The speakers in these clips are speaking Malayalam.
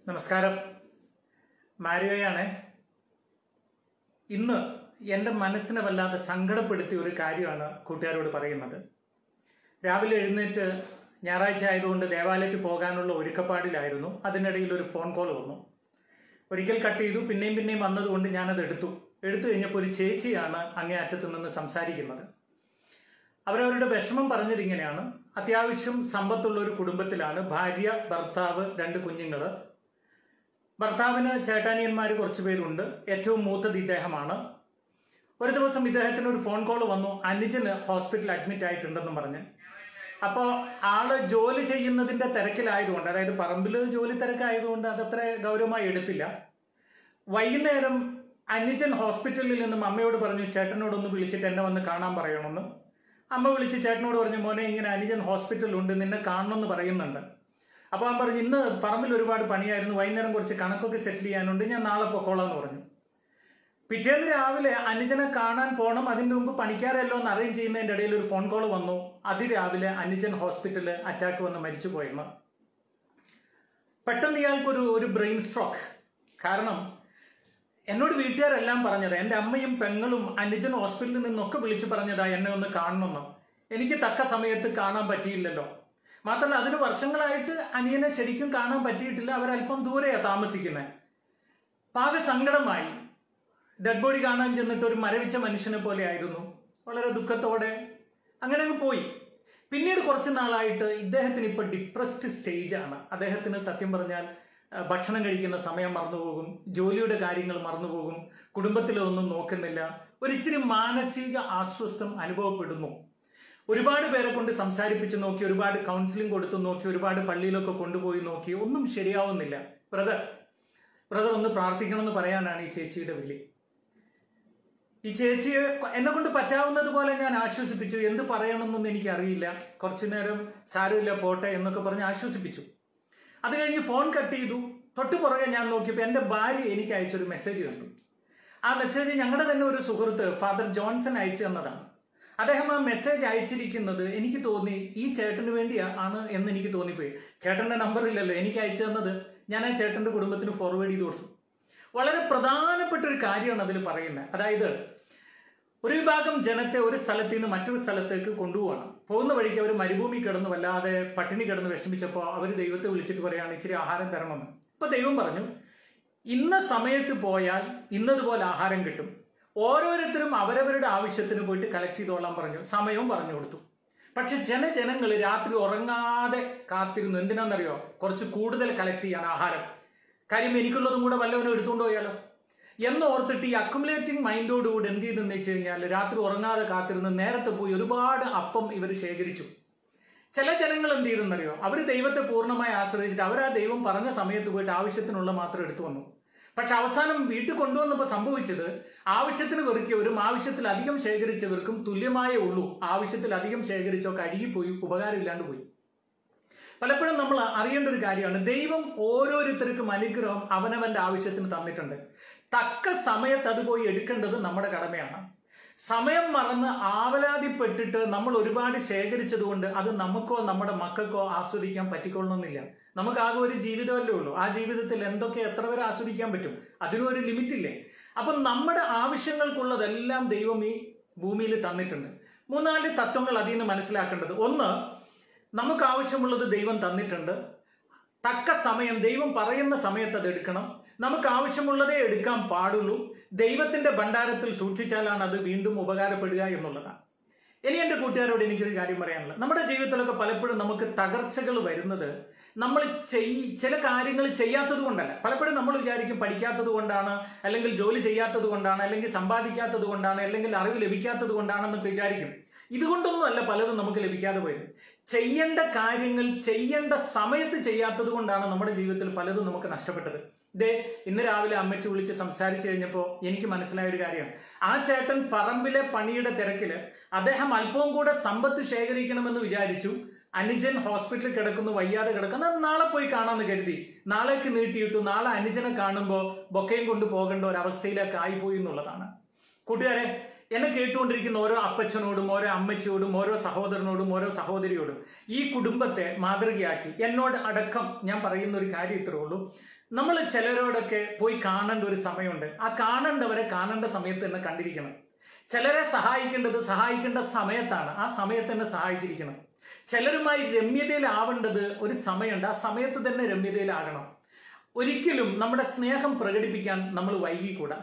നമസ്കാരം മാരിയോയാണ് ഇന്ന് എൻ്റെ മനസ്സിനെ വല്ലാതെ സങ്കടപ്പെടുത്തിയ ഒരു കാര്യമാണ് കൂട്ടുകാരോട് പറയുന്നത് രാവിലെ എഴുന്നേറ്റ് ഞായറാഴ്ച ആയതുകൊണ്ട് ദേവാലയത്തിൽ പോകാനുള്ള ഒരുക്കപ്പാടിലായിരുന്നു അതിനിടയിൽ ഒരു ഫോൺ കോൾ വന്നു ഒരിക്കൽ കട്ട് ചെയ്തു പിന്നെയും പിന്നെയും വന്നതുകൊണ്ട് ഞാനത് എടുത്തു എടുത്തു കഴിഞ്ഞപ്പോൾ ഒരു ചേച്ചിയാണ് അങ്ങേ അറ്റത്ത് നിന്ന് സംസാരിക്കുന്നത് അവരവരുടെ വിഷമം പറഞ്ഞത് ഇങ്ങനെയാണ് അത്യാവശ്യം സമ്പത്തുള്ള ഒരു കുടുംബത്തിലാണ് ഭാര്യ ഭർത്താവ് രണ്ട് കുഞ്ഞുങ്ങൾ ഭർത്താവിന് ചേട്ടാനിയന്മാർ കുറച്ച് പേരുണ്ട് ഏറ്റവും മൂത്തത് ഇദ്ദേഹമാണ് ഒരു ദിവസം ഇദ്ദേഹത്തിന് ഒരു ഫോൺ കോൾ വന്നു അനുജന് ഹോസ്പിറ്റലിൽ അഡ്മിറ്റ് ആയിട്ടുണ്ടെന്ന് പറഞ്ഞ് അപ്പോൾ ആള് ജോലി ചെയ്യുന്നതിന്റെ തിരക്കിലായതുകൊണ്ട് അതായത് പറമ്പിൽ ജോലി തിരക്കായതുകൊണ്ട് അതത്ര ഗൗരവമായി എടുത്തില്ല വൈകുന്നേരം അനുജൻ ഹോസ്പിറ്റലിൽ നിന്നും അമ്മയോട് പറഞ്ഞു ചേട്ടനോടൊന്ന് വിളിച്ചിട്ട് എന്നെ വന്ന് കാണാൻ പറയണമെന്ന് അമ്മ വിളിച്ച് ചേട്ടനോട് പറഞ്ഞു മോനെ ഇങ്ങനെ അനുജൻ ഹോസ്പിറ്റലുണ്ട് നിന്നെ കാണണമെന്ന് പറയുന്നുണ്ട് അപ്പോൾ അവൻ പറഞ്ഞു ഇന്ന് പറമ്പിൽ ഒരുപാട് പണിയായിരുന്നു വൈകുന്നേരം കുറച്ച് കണക്കൊക്കെ സെറ്റിൽ ചെയ്യാനുണ്ട് ഞാൻ നാളെ പൊക്കോളാം എന്ന് പറഞ്ഞു പിറ്റേന്ന് രാവിലെ അനുജനെ കാണാൻ പോകണം അതിൻ്റെ മുമ്പ് പണിക്കാരെല്ലോ ഒന്ന് അറേഞ്ച് ചെയ്യുന്നതിൻ്റെ ഇടയിൽ ഒരു ഫോൺ കോൾ വന്നു അതിരാവിലെ അനുജൻ ഹോസ്പിറ്റലിൽ അറ്റാക്ക് വന്ന് മരിച്ചു പോയെന്ന് പെട്ടെന്ന് ഇയാൾക്കൊരു ഒരു ബ്രെയിൻ സ്ട്രോക്ക് കാരണം എന്നോട് വീട്ടുകാരെല്ലാം പറഞ്ഞത് എൻ്റെ അമ്മയും പെങ്ങളും അനുജൻ ഹോസ്പിറ്റലിൽ നിന്നൊക്കെ വിളിച്ചു പറഞ്ഞതാ എന്നെ ഒന്ന് കാണണമെന്ന് എനിക്ക് തക്ക സമയത്ത് കാണാൻ പറ്റിയില്ലല്ലോ മാത്രമല്ല അതിന് വർഷങ്ങളായിട്ട് അനിയനെ ശരിക്കും കാണാൻ പറ്റിയിട്ടില്ല അവരല്പം ദൂരെയാണ് താമസിക്കുന്നത് പാക സങ്കടമായി ഡെഡ് ബോഡി കാണാൻ ചെന്നിട്ട് ഒരു മരവിച്ച മനുഷ്യനെ പോലെ ആയിരുന്നു വളരെ ദുഃഖത്തോടെ അങ്ങനെ അങ്ങ് പോയി പിന്നീട് കുറച്ച് നാളായിട്ട് ഇദ്ദേഹത്തിന് ഇപ്പോൾ ഡിപ്രസ്ഡ് സ്റ്റേജ് ആണ് അദ്ദേഹത്തിന് സത്യം പറഞ്ഞാൽ അഹ് ഭക്ഷണം കഴിക്കുന്ന സമയം മറന്നുപോകും ജോലിയുടെ കാര്യങ്ങൾ മറന്നുപോകും കുടുംബത്തിലൊന്നും നോക്കുന്നില്ല ഒരിച്ചിരി മാനസിക ആശ്വസ്തം അനുഭവപ്പെടുന്നു ഒരുപാട് പേരെ കൊണ്ട് സംസാരിപ്പിച്ച് നോക്കി ഒരുപാട് കൗൺസിലിംഗ് കൊടുത്തു നോക്കി ഒരുപാട് പള്ളിയിലൊക്കെ കൊണ്ടുപോയി നോക്കി ഒന്നും ശരിയാവുന്നില്ല ബ്രദർ ബ്രദർ ഒന്ന് പ്രാർത്ഥിക്കണം എന്ന് പറയാനാണ് ഈ ചേച്ചിയുടെ വിളി ഈ ചേച്ചിയെ എന്നെ കൊണ്ട് പറ്റാവുന്നത് പോലെ ഞാൻ ആശ്വസിപ്പിച്ചു എന്ത് പറയണമെന്നൊന്നും എനിക്കറിയില്ല കുറച്ചു നേരം സാരമില്ല പോട്ടെ എന്നൊക്കെ പറഞ്ഞ് ആശ്വസിപ്പിച്ചു അത് കഴിഞ്ഞ് ഫോൺ കട്ട് ചെയ്തു തൊട്ട് പുറകെ ഞാൻ നോക്കിയപ്പോൾ എൻ്റെ ഭാര്യ എനിക്ക് അയച്ചൊരു മെസ്സേജ് കണ്ടു ആ മെസ്സേജ് ഞങ്ങളുടെ തന്നെ ഒരു സുഹൃത്ത് ഫാദർ ജോൺസൺ അയച്ചു തന്നതാണ് അദ്ദേഹം ആ മെസ്സേജ് അയച്ചിരിക്കുന്നത് എനിക്ക് തോന്നി ഈ ചേട്ടന് വേണ്ടി ആണ് എന്ന് എനിക്ക് തോന്നിപ്പോയി ചേട്ടന്റെ നമ്പർ ഇല്ലല്ലോ എനിക്ക് അയച്ചു തന്നത് ഞാൻ ആ ചേട്ടന്റെ കുടുംബത്തിന് ഫോർവേഡ് ചെയ്ത് കൊടുത്തു വളരെ പ്രധാനപ്പെട്ട ഒരു കാര്യമാണ് അതിൽ പറയുന്നത് അതായത് ഒരു വിഭാഗം ജനത്തെ ഒരു സ്ഥലത്ത് നിന്ന് മറ്റൊരു സ്ഥലത്തേക്ക് കൊണ്ടുപോകണം പോകുന്ന വഴിക്ക് അവർ മരുഭൂമി കിടന്ന് വല്ലാതെ പട്ടിണി കിടന്ന് വിഷമിച്ചപ്പോൾ അവർ ദൈവത്തെ വിളിച്ചിട്ട് പറയാണ് ഇച്ചിരി ആഹാരം തരണമെന്ന് ഇപ്പൊ ദൈവം പറഞ്ഞു ഇന്ന സമയത്ത് പോയാൽ ഇന്നതുപോലെ ആഹാരം കിട്ടും ഓരോരുത്തരും അവരവരുടെ ആവശ്യത്തിന് പോയിട്ട് കളക്ട് ചെയ്തോളാൻ പറഞ്ഞു സമയവും പറഞ്ഞു കൊടുത്തു പക്ഷെ ജനജനങ്ങൾ രാത്രി ഉറങ്ങാതെ കാത്തിരുന്നു എന്തിനാണെന്നറിയോ കുറച്ച് കൂടുതൽ കളക്ട് ചെയ്യാൻ ആഹാരം കാര്യം എനിക്കുള്ളതും കൂടെ വല്ലവനും എടുത്തുകൊണ്ട് പോയാലോ എന്ന് ഓർത്തിട്ട് ഈ അക്കുമുലേറ്റിംഗ് മൈൻഡോടുകൂടി എന്ത് ചെയ്തെന്ന് വെച്ച് കഴിഞ്ഞാൽ രാത്രി ഉറങ്ങാതെ കാത്തിരുന്ന് നേരത്തെ പോയി ഒരുപാട് അപ്പം ഇവർ ശേഖരിച്ചു ചില ജനങ്ങൾ എന്ത് ചെയ്തെന്നറിയോ അവർ ദൈവത്തെ പൂർണ്ണമായി ആശ്രയിച്ചിട്ട് അവർ ആ ദൈവം പറഞ്ഞ സമയത്ത് പോയിട്ട് ആവശ്യത്തിനുള്ള മാത്രം എടുത്തു വന്നു പക്ഷെ അവസാനം വീട്ടിൽ കൊണ്ടുവന്നപ്പോൾ സംഭവിച്ചത് ആവശ്യത്തിന് വെറുക്കിയവരും ആവശ്യത്തിലധികം ശേഖരിച്ചവർക്കും തുല്യമായേ ഉള്ളൂ ആവശ്യത്തിലധികം ശേഖരിച്ചൊക്കെ അഴുകിപ്പോയി ഉപകാരമില്ലാണ്ട് പോയി പലപ്പോഴും നമ്മൾ അറിയേണ്ട ഒരു കാര്യമാണ് ദൈവം ഓരോരുത്തർക്കും അനുഗ്രഹം അവനവന്റെ ആവശ്യത്തിന് തന്നിട്ടുണ്ട് തക്ക സമയത്ത് അത് പോയി എടുക്കേണ്ടത് നമ്മുടെ കടമയാണ് സമയം മറന്ന് ആവലാതിപ്പെട്ടിട്ട് നമ്മൾ ഒരുപാട് ശേഖരിച്ചത് കൊണ്ട് അത് നമുക്കോ നമ്മുടെ മക്കൾക്കോ ആസ്വദിക്കാൻ പറ്റിക്കൊള്ളണമെന്നില്ല നമുക്ക് ആകെ ഒരു ജീവിതമല്ലേ ഉള്ളൂ ആ ജീവിതത്തിൽ എന്തൊക്കെ എത്ര വരെ ആസ്വദിക്കാൻ പറ്റും അതിനും ഒരു ലിമിറ്റ് ഇല്ലേ അപ്പം നമ്മുടെ ആവശ്യങ്ങൾക്കുള്ളതെല്ലാം ദൈവം ഈ ഭൂമിയിൽ തന്നിട്ടുണ്ട് മൂന്നാല് തത്വങ്ങൾ അതിൽ നിന്ന് മനസ്സിലാക്കേണ്ടത് ഒന്ന് നമുക്ക് ആവശ്യമുള്ളത് ദൈവം തന്നിട്ടുണ്ട് തക്ക സമയം ദൈവം പറയുന്ന സമയത്ത് അത് എടുക്കണം നമുക്ക് ആവശ്യമുള്ളതേ എടുക്കാൻ പാടുള്ളൂ ദൈവത്തിന്റെ ഭണ്ഡാരത്തിൽ സൂക്ഷിച്ചാലാണ് അത് വീണ്ടും ഉപകാരപ്പെടുക എന്നുള്ളതാണ് ഇനി എൻ്റെ കൂട്ടുകാരോട് എനിക്കൊരു കാര്യം പറയാനുള്ളത് നമ്മുടെ ജീവിതത്തിലൊക്കെ പലപ്പോഴും നമുക്ക് തകർച്ചകൾ വരുന്നത് നമ്മൾ ചെയ് ചില കാര്യങ്ങൾ ചെയ്യാത്തത് കൊണ്ടല്ല പലപ്പോഴും നമ്മൾ വിചാരിക്കും പഠിക്കാത്തത് കൊണ്ടാണ് അല്ലെങ്കിൽ ജോലി ചെയ്യാത്തത് കൊണ്ടാണ് അല്ലെങ്കിൽ സമ്പാദിക്കാത്തത് കൊണ്ടാണ് അല്ലെങ്കിൽ അറിവ് ലഭിക്കാത്തത് കൊണ്ടാണെന്നൊക്കെ വിചാരിക്കും ഇതുകൊണ്ടൊന്നും അല്ല പലതും നമുക്ക് ലഭിക്കാതെ പോയത് ചെയ്യേണ്ട കാര്യങ്ങൾ ചെയ്യേണ്ട സമയത്ത് ചെയ്യാത്തത് കൊണ്ടാണ് നമ്മുടെ ജീവിതത്തിൽ പലതും നമുക്ക് നഷ്ടപ്പെട്ടത് ദേ ഇന്ന് രാവിലെ അമ്മച്ചി വിളിച്ച് സംസാരിച്ചു കഴിഞ്ഞപ്പോൾ എനിക്ക് മനസ്സിലായ ഒരു കാര്യമാണ് ആ ചേട്ടൻ പറമ്പിലെ പണിയുടെ തിരക്കില് അദ്ദേഹം അല്പവും കൂടെ സമ്പത്ത് ശേഖരിക്കണമെന്ന് വിചാരിച്ചു അനുജൻ ഹോസ്പിറ്റലിൽ കിടക്കുന്നു വയ്യാതെ കിടക്കുന്നു അത് നാളെ പോയി കാണാമെന്ന് കരുതി നാളേക്ക് നീട്ടിയിട്ടു നാളെ അനുജനെ കാണുമ്പോൾ ബൊക്കയും കൊണ്ട് പോകേണ്ട ഒരു അവസ്ഥയിലേക്ക് ആയിപ്പോയി എന്നുള്ളതാണ് കൂട്ടുകാരെ എന്നെ കേട്ടുകൊണ്ടിരിക്കുന്ന ഓരോ അപ്പച്ചനോടും ഓരോ അമ്മച്ചിയോടും ഓരോ സഹോദരനോടും ഓരോ സഹോദരിയോടും ഈ കുടുംബത്തെ മാതൃകയാക്കി എന്നോട് അടക്കം ഞാൻ പറയുന്ന ഒരു കാര്യം ഇത്രേ ഉള്ളൂ നമ്മൾ ചിലരോടൊക്കെ പോയി കാണേണ്ട ഒരു സമയമുണ്ട് ആ കാണേണ്ടവരെ കാണേണ്ട സമയത്ത് തന്നെ കണ്ടിരിക്കണം ചിലരെ സഹായിക്കേണ്ടത് സഹായിക്കേണ്ട സമയത്താണ് ആ സമയത്ത് തന്നെ സഹായിച്ചിരിക്കണം ചിലരുമായി രമ്യതയിലാവേണ്ടത് ഒരു സമയമുണ്ട് ആ സമയത്ത് തന്നെ രമ്യതയിലാകണം ഒരിക്കലും നമ്മുടെ സ്നേഹം പ്രകടിപ്പിക്കാൻ നമ്മൾ വൈകിക്കൂടാ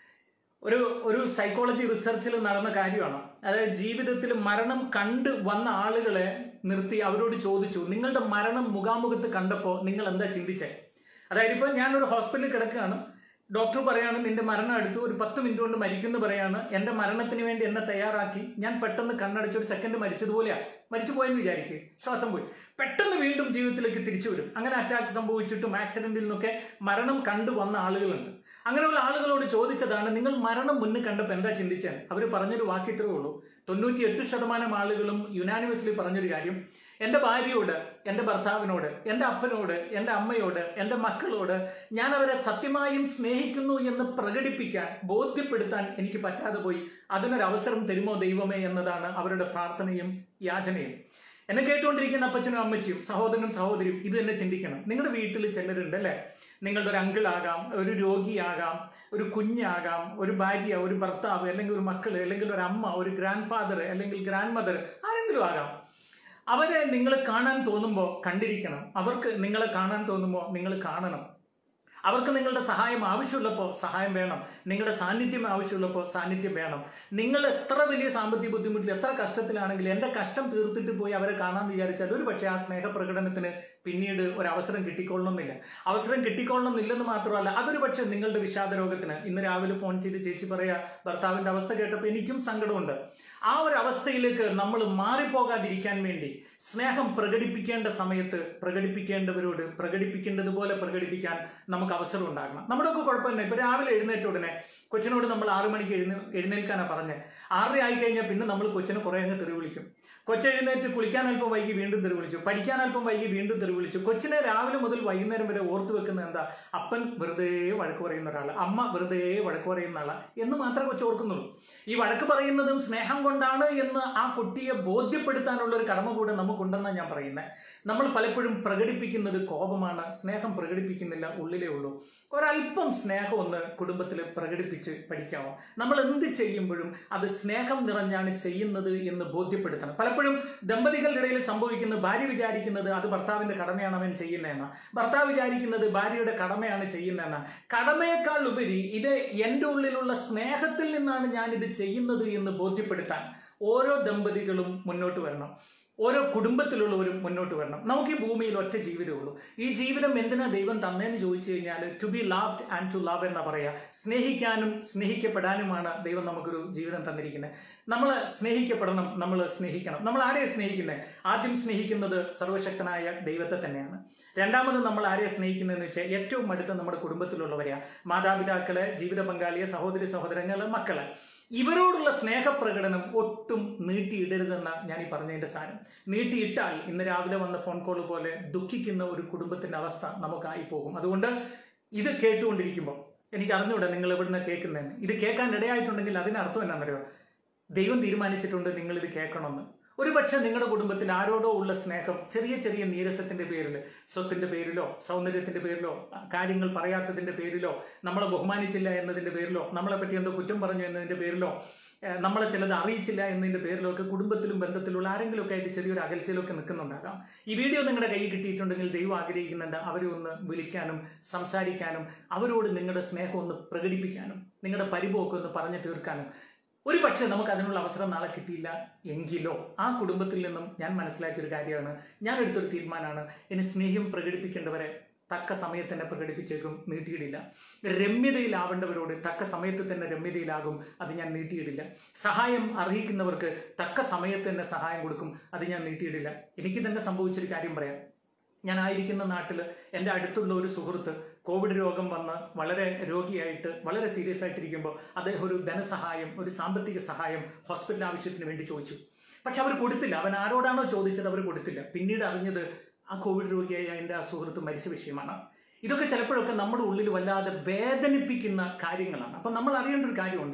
ഒരു ഒരു സൈക്കോളജി റിസർച്ചിൽ നടന്ന കാര്യമാണ് അതായത് ജീവിതത്തിൽ മരണം കണ്ട് വന്ന ആളുകളെ നിർത്തി അവരോട് ചോദിച്ചു നിങ്ങളുടെ മരണം മുഖാമുഖത്ത് കണ്ടപ്പോൾ നിങ്ങൾ എന്താ ചിന്തിച്ചേ അതായത് ഇപ്പോൾ ഞാനൊരു ഹോസ്പിറ്റലിൽ കിടക്കുകയാണ് ഡോക്ടർ പറയാണ് നിന്റെ മരണം അടുത്ത് ഒരു പത്ത് മിനിറ്റ് കൊണ്ട് മരിക്കുന്നു പറയാണ് എൻ്റെ മരണത്തിന് വേണ്ടി എന്നെ തയ്യാറാക്കി ഞാൻ പെട്ടെന്ന് കണ്ണടച്ച് ഒരു സെക്കൻഡ് മരിച്ചതുപോലെയാണ് മരിച്ചു പോയെന്ന് വിചാരിക്കുക ശ്വാസം പോയി പെട്ടെന്ന് വീണ്ടും ജീവിതത്തിലേക്ക് തിരിച്ചു വരും അങ്ങനെ അറ്റാക്ക് സംഭവിച്ചിട്ടും ആക്സിഡന്റിൽ നിന്നൊക്കെ മരണം കണ്ടു വന്ന ആളുകളുണ്ട് അങ്ങനെയുള്ള ആളുകളോട് ചോദിച്ചതാണ് നിങ്ങൾ മരണം മുന്നിൽ കണ്ടപ്പോൾ എന്താ ചിന്തിച്ചത് അവർ പറഞ്ഞൊരു വാക്ക് ഇത്രേ ഉള്ളൂ തൊണ്ണൂറ്റി എട്ട് ശതമാനം ആളുകളും യുനാനിമസ്ലി പറഞ്ഞൊരു കാര്യം എൻ്റെ ഭാര്യയോട് എൻ്റെ ഭർത്താവിനോട് എൻ്റെ അപ്പനോട് എൻ്റെ അമ്മയോട് എൻ്റെ മക്കളോട് ഞാൻ അവരെ സത്യമായും സ്നേഹിക്കുന്നു എന്ന് പ്രകടിപ്പിക്കാൻ ബോധ്യപ്പെടുത്താൻ എനിക്ക് പറ്റാതെ പോയി അതിനൊരു അവസരം തരുമോ ദൈവമേ എന്നതാണ് അവരുടെ പ്രാർത്ഥനയും യാചനയും എന്നെ കേട്ടുകൊണ്ടിരിക്കുന്ന അപ്പച്ചനും അമ്മച്ചിയും സഹോദരനും സഹോദരിയും ഇത് തന്നെ ചിന്തിക്കണം നിങ്ങളുടെ വീട്ടിൽ ചിലരുണ്ട് അല്ലേ നിങ്ങളുടെ ഒരു അങ്കിളാകാം ഒരു രോഗിയാകാം ഒരു കുഞ്ഞാകാം ഒരു ഭാര്യ ഒരു ഭർത്താവ് അല്ലെങ്കിൽ ഒരു മക്കള് അല്ലെങ്കിൽ ഒരു അമ്മ ഒരു ഗ്രാൻഡ് ഫാദർ അല്ലെങ്കിൽ ഗ്രാൻഡ് മദർ ആരെങ്കിലും ആകാം അവരെ നിങ്ങൾ കാണാൻ തോന്നുമ്പോൾ കണ്ടിരിക്കണം അവർക്ക് നിങ്ങളെ കാണാൻ തോന്നുമ്പോൾ നിങ്ങൾ കാണണം അവർക്ക് നിങ്ങളുടെ സഹായം ആവശ്യമുള്ളപ്പോൾ സഹായം വേണം നിങ്ങളുടെ സാന്നിധ്യം ആവശ്യമുള്ളപ്പോൾ സാന്നിധ്യം വേണം നിങ്ങൾ എത്ര വലിയ സാമ്പത്തിക ബുദ്ധിമുട്ടിൽ എത്ര കഷ്ടത്തിലാണെങ്കിലും എൻ്റെ കഷ്ടം തീർത്തിട്ട് പോയി അവരെ കാണാൻ വിചാരിച്ചാൽ ഒരു പക്ഷേ ആ സ്നേഹപ്രകടനത്തിന് പിന്നീട് ഒരു അവസരം കിട്ടിക്കൊള്ളണമെന്നില്ല അവസരം കിട്ടിക്കൊള്ളണമെന്നില്ലെന്ന് മാത്രമല്ല അതൊരു പക്ഷേ നിങ്ങളുടെ വിഷാദ രോഗത്തിന് ഇന്ന് രാവിലെ ഫോൺ ചെയ്ത് ചേച്ചി പറയാ ഭർത്താവിൻ്റെ അവസ്ഥ കേട്ടപ്പോൾ എനിക്കും സങ്കടമുണ്ട് ആ ഒരു അവസ്ഥയിലേക്ക് നമ്മൾ മാറിപ്പോകാതിരിക്കാൻ വേണ്ടി സ്നേഹം പ്രകടിപ്പിക്കേണ്ട സമയത്ത് പ്രകടിപ്പിക്കേണ്ടവരോട് പ്രകടിപ്പിക്കേണ്ടതുപോലെ പ്രകടിപ്പിക്കാൻ നമുക്ക് അവസരം ഉണ്ടാകണം നമ്മുടെ ഒക്കെ കുഴപ്പമില്ല ഇപ്പൊ രാവിലെ എഴുന്നേറ്റ ഉടനെ കൊച്ചിനോട് നമ്മൾ ആറു മണിക്ക് എഴുന്ന എഴുന്നേൽക്കാനാണ് പറഞ്ഞത് ആറര ആയി കഴിഞ്ഞാൽ പിന്നെ നമ്മൾ കൊച്ചിനെ കുറെ അങ്ങ് തെറി വിളിക്കും കൊച്ചെഴുന്നേറ്റ് കുളിക്കാൻ അല്പം വൈകി വീണ്ടും തെറി വിളിച്ചു പഠിക്കാൻ അല്പം വൈകി വീണ്ടും തെറി വിളിച്ചു കൊച്ചിനെ രാവിലെ മുതൽ വൈകുന്നേരം വരെ ഓർത്തു വെക്കുന്നത് എന്താ അപ്പൻ വെറുതെ വഴക്ക് പറയുന്ന ഒരാൾ അമ്മ വെറുതെ വഴക്ക് പറയുന്ന ആളാ എന്ന് മാത്രമേ കൊച്ചു ഓർക്കുന്നുള്ളൂ ഈ വഴക്ക് പറയുന്നതും സ്നേഹം കൊണ്ടാണ് എന്ന് ആ കുട്ടിയെ ബോധ്യപ്പെടുത്താനുള്ള ഒരു കടമ കൂടെ നമുക്കുണ്ടെന്നാണ് ഞാൻ പറയുന്നത് നമ്മൾ പലപ്പോഴും പ്രകടിപ്പിക്കുന്നത് കോപമാണ് സ്നേഹം പ്രകടിപ്പിക്കുന്നില്ല ഉള്ളിലേ ഉള്ളൂ ഒരല്പം സ്നേഹം ഒന്ന് കുടുംബത്തിൽ പ്രകടിപ്പിച്ച് പഠിക്കാമോ നമ്മൾ എന്ത് ചെയ്യുമ്പോഴും അത് സ്നേഹം നിറഞ്ഞാണ് ചെയ്യുന്നത് എന്ന് ബോധ്യപ്പെടുത്തണം പലപ്പോഴും ദമ്പതികളുടെ ഇടയിൽ സംഭവിക്കുന്നത് ഭാര്യ വിചാരിക്കുന്നത് അത് ഭർത്താവിന്റെ കടമയാണ് അവൻ ചെയ്യുന്നതെന്ന ഭർത്താവ് വിചാരിക്കുന്നത് ഭാര്യയുടെ കടമയാണ് ചെയ്യുന്നതെന്ന കടമയേക്കാൾ ഉപരി ഇത് എൻ്റെ ഉള്ളിലുള്ള സ്നേഹത്തിൽ നിന്നാണ് ഞാൻ ഇത് ചെയ്യുന്നത് എന്ന് ബോധ്യപ്പെടുത്താൻ ഓരോ ദമ്പതികളും മുന്നോട്ട് വരണം ഓരോ കുടുംബത്തിലുള്ളവരും മുന്നോട്ട് വരണം നമുക്ക് ഈ ഭൂമിയിൽ ഒറ്റ ജീവിതമുള്ളൂ ഈ ജീവിതം എന്തിനാ ദൈവം തന്നേന്ന് ചോദിച്ചു കഴിഞ്ഞാൽ to be loved and to love എന്നാ പറയാ സ്നേഹിക്കാനും സ്നേഹിക്കപ്പെടാനുമാണ് ദൈവം നമുക്കൊരു ജീവിതം തന്നിരിക്കുന്നത് നമ്മൾ സ്നേഹിക്കപ്പെടണം നമ്മൾ സ്നേഹിക്കണം നമ്മൾ ആരെയെ സ്നേഹിക്കുന്നത് ആദ്യം സ്നേഹിക്കുന്നത് സർവശക്തനായ ദൈവത്തെ തന്നെയാണ് രണ്ടാമത് നമ്മൾ ആരെയെ സ്നേഹിക്കുന്നതെന്ന് വെച്ചാൽ ഏറ്റവും അടുത്ത നമ്മുടെ കുടുംബത്തിലുള്ളവരെയാ മാതാപിതാക്കളെ ജീവിത പങ്കാളിയെ സഹോദരി സഹോദരങ്ങളെ മക്കളെ ഇവരോടുള്ള സ്നേഹപ്രകടനം ഒട്ടും നീട്ടിയിടരുതെന്ന ഞാൻ ഈ പറഞ്ഞതിന്റെ സാരം നീട്ടിയിട്ടാൽ ഇന്ന് രാവിലെ വന്ന ഫോൺ കോൾ പോലെ ദുഃഖിക്കുന്ന ഒരു കുടുംബത്തിന്റെ അവസ്ഥ നമുക്കായി പോകും അതുകൊണ്ട് ഇത് കേട്ടുകൊണ്ടിരിക്കുമ്പോൾ എനിക്ക് അറിഞ്ഞൂടെ നിങ്ങൾ എവിടുന്ന് കേൾക്കുന്നതെന്ന് ഇത് കേൾക്കാൻ ഇടയായിട്ടുണ്ടെങ്കിൽ അതിനർത്ഥം എന്നാണെന്നറിയോ ദൈവം തീരുമാനിച്ചിട്ടുണ്ട് നിങ്ങൾ ഇത് കേൾക്കണമെന്ന് ഒരുപക്ഷെ നിങ്ങളുടെ കുടുംബത്തിൽ ആരോടോ ഉള്ള സ്നേഹം ചെറിയ ചെറിയ നീരസത്തിന്റെ പേരിൽ സ്വത്തിന്റെ പേരിലോ സൗന്ദര്യത്തിന്റെ പേരിലോ കാര്യങ്ങൾ പറയാത്തതിന്റെ പേരിലോ നമ്മളെ ബഹുമാനിച്ചില്ല എന്നതിന്റെ പേരിലോ നമ്മളെ പറ്റി എന്തോ കുറ്റം പറഞ്ഞു എന്നതിന്റെ പേരിലോ ഏഹ് നമ്മളെ ചിലത് അറിയിച്ചില്ല എന്നതിന്റെ പേരിലോ ഒക്കെ കുടുംബത്തിലും ബന്ധത്തിലുള്ള ആരെങ്കിലും ഒക്കെ ആയിട്ട് ചെറിയൊരു അകൽച്ചയിലൊക്കെ നിൽക്കുന്നുണ്ടാകാം ഈ വീഡിയോ നിങ്ങളുടെ കയ്യിൽ കിട്ടിയിട്ടുണ്ടെങ്കിൽ ദൈവം ആഗ്രഹിക്കുന്നുണ്ട് അവരെ ഒന്ന് വിളിക്കാനും സംസാരിക്കാനും അവരോട് നിങ്ങളുടെ സ്നേഹം ഒന്ന് പ്രകടിപ്പിക്കാനും നിങ്ങളുടെ പരിഭവമൊക്കെ ഒന്ന് പറഞ്ഞു തീർക്കാനും ഒരു പക്ഷേ നമുക്ക് അതിനുള്ള അവസരം നാളെ കിട്ടിയില്ല എങ്കിലോ ആ കുടുംബത്തിൽ നിന്നും ഞാൻ മനസ്സിലാക്കിയ ഒരു കാര്യമാണ് ഞാൻ എടുത്തൊരു തീരുമാനമാണ് ഇനി സ്നേഹം പ്രകടിപ്പിക്കേണ്ടവരെ തക്ക സമയത്ത് തന്നെ പ്രകടിപ്പിച്ചേക്കും നീട്ടിയിടില്ല രമ്യതയിലാവേണ്ടവരോട് തക്ക സമയത്ത് തന്നെ രമ്യതയിലാകും അത് ഞാൻ നീട്ടിയിടില്ല സഹായം അർഹിക്കുന്നവർക്ക് തക്ക സമയത്ത് തന്നെ സഹായം കൊടുക്കും അത് ഞാൻ നീട്ടിയിടില്ല എനിക്ക് തന്നെ സംഭവിച്ചൊരു കാര്യം പറയാം ഞാൻ ആയിരിക്കുന്ന നാട്ടിൽ എൻ്റെ അടുത്തുള്ള ഒരു സുഹൃത്ത് കോവിഡ് രോഗം വന്ന് വളരെ രോഗിയായിട്ട് വളരെ സീരിയസ് ആയിട്ടിരിക്കുമ്പോൾ അദ്ദേഹം ഒരു ധനസഹായം ഒരു സാമ്പത്തിക സഹായം ഹോസ്പിറ്റൽ ആവശ്യത്തിന് വേണ്ടി ചോദിച്ചു പക്ഷെ അവർ കൊടുത്തില്ല അവൻ ആരോടാണോ ചോദിച്ചത് അവർ കൊടുത്തില്ല പിന്നീട് അറിഞ്ഞത് ആ കോവിഡ് രോഗിയായ എൻ്റെ ആ സുഹൃത്ത് മരിച്ച വിഷയമാണ് ഇതൊക്കെ ചിലപ്പോഴൊക്കെ നമ്മുടെ ഉള്ളിൽ വല്ലാതെ വേദനിപ്പിക്കുന്ന കാര്യങ്ങളാണ് അപ്പം നമ്മൾ അറിയേണ്ട ഒരു കാര്യമുണ്ട്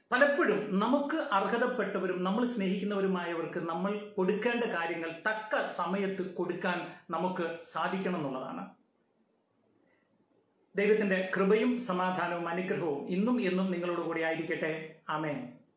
പലപ്പോഴും നമുക്ക് അർഹതപ്പെട്ടവരും നമ്മൾ സ്നേഹിക്കുന്നവരുമായവർക്ക് നമ്മൾ കൊടുക്കേണ്ട കാര്യങ്ങൾ തക്ക സമയത്ത് കൊടുക്കാൻ നമുക്ക് സാധിക്കണം എന്നുള്ളതാണ് ദൈവത്തിന്റെ കൃപയും സമാധാനവും അനുഗ്രഹവും ഇന്നും എന്നും നിങ്ങളോട് കൂടി ആയിരിക്കട്ടെ ആമേൻ